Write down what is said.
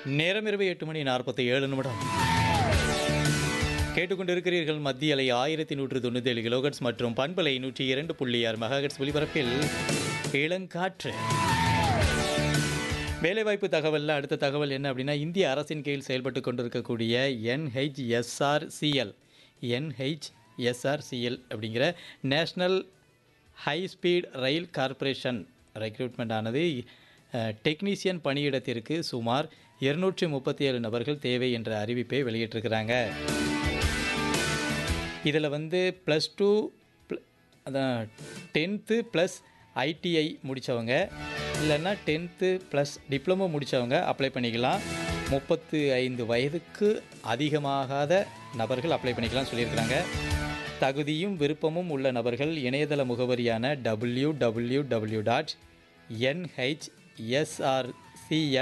நேரம் இரவு எட்டு மணி நாற்பத்தி ஏழு நிமிடம் கேட்டுக்கொண்டிருக்கிறீர்கள் மத்திய அலை ஆயிரத்தி நூற்று தொண்ணூற்றி ஏழு கிலோகட்ஸ் மற்றும் பண்பலை நூற்றி இரண்டு புள்ளி ஆறு மெகாஹெட்ஸ் ஒலிபரப்பில் இளங்காற்று வேலைவாய்ப்பு தகவலில் அடுத்த தகவல் என்ன அப்படின்னா இந்திய அரசின் கீழ் செயல்பட்டு கொண்டிருக்கக்கூடிய என்ஹெச்எஸ்ஆர்சிஎல் என்ஹெச்எஸ்ஆர்சிஎல் அப்படிங்கிற national high speed rail corporation recruitment ஆனது டெக்னீசியன் பணியிடத்திற்கு சுமார் இருநூற்றி முப்பத்தி ஏழு நபர்கள் தேவை என்ற அறிவிப்பை வெளியிட்டிருக்கிறாங்க இதில் வந்து ப்ளஸ் டூ அதான் டென்த்து ப்ளஸ் ஐடிஐ முடித்தவங்க இல்லைன்னா டென்த்து ப்ளஸ் டிப்ளமோ முடித்தவங்க அப்ளை பண்ணிக்கலாம் முப்பத்து ஐந்து வயதுக்கு அதிகமாகாத நபர்கள் அப்ளை பண்ணிக்கலாம் சொல்லியிருக்கிறாங்க தகுதியும் விருப்பமும் உள்ள நபர்கள் இணையதள முகவரியான W W W dot NHSRCL